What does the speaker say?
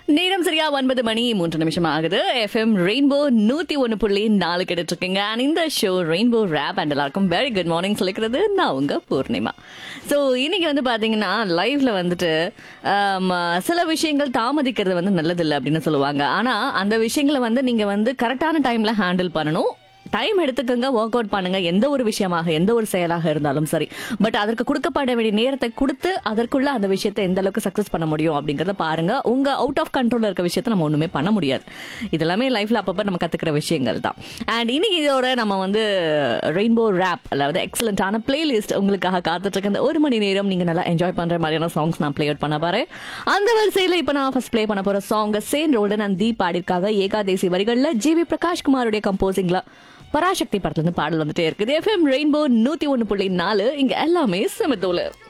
நேரம் சரியா ஒன்பது மணி மூன்று நிமிஷம் ஆகுது எஃப்எம் ரெயின்போ நூத்தி ஒன்னு புள்ளி நாலு கிடைச்சிட்டு இருக்கீங்க அண்ட் இந்த ஷோ ரெயின்போ ரேப் அண்ட் எல்லாருக்கும் வெரி குட் மார்னிங் சொல்லிக்கிறது நான் உங்க பூர்ணிமா ஸோ இன்னைக்கு வந்து பாத்தீங்கன்னா லைஃப்ல வந்துட்டு ஆம், சில விஷயங்கள் தாமதிக்கிறது வந்து நல்லதில்லை அப்படின்னு சொல்லுவாங்க ஆனா அந்த விஷயங்களை வந்து நீங்க வந்து கரெக்டான டைம்ல ஹேண்டில் பண்ணணும் டைம் எடுத்துக்கங்க ஒர்க் அவுட் பண்ணுங்க எந்த ஒரு விஷயமாக எந்த ஒரு செயலாக இருந்தாலும் சரி பட் அதற்கு கொடுக்கப்பட வேண்டிய நேரத்தை கொடுத்து அதற்குள்ள அந்த விஷயத்தை எந்த அளவுக்கு சக்சஸ் பண்ண முடியும் அப்படிங்கறத பாருங்க உங்க அவுட் ஆஃப் கண்ட்ரோல்ல இருக்க விஷயத்தை நம்ம ஒண்ணுமே பண்ண முடியாது இதெல்லாமே லைஃப்ல அப்பப்ப நம்ம கத்துக்கிற விஷயங்கள் தான் அண்ட் இன்னைக்கு இதோட நம்ம வந்து ரெயின்போ ரேப் அதாவது எக்ஸலண்டான பிளேலிஸ்ட் உங்களுக்காக காத்துட்டு இருக்க இந்த ஒரு மணி நேரம் நீங்க நல்லா என்ஜாய் பண்ற மாதிரியான சாங்ஸ் நான் பிளே அவுட் பண்ண போறேன் அந்த வரிசையில இப்ப நான் ஃபர்ஸ்ட் ப்ளே பண்ண போற சாங் சேன் ரோல்டன் அண்ட் தீப் பாடிருக்காக ஏகாதேசி வரிகள்ல ஜிவி பிரகாஷ் குமாருடைய கம்போசிங்ல பராசக்தி படத்துல இருந்து பாடல் வந்துட்டே இருக்குது எஃப்எம் ரெயின்போ நூத்தி ஒன்னு புள்ளி நாலு இங்க எல்லாமே செமத்தோல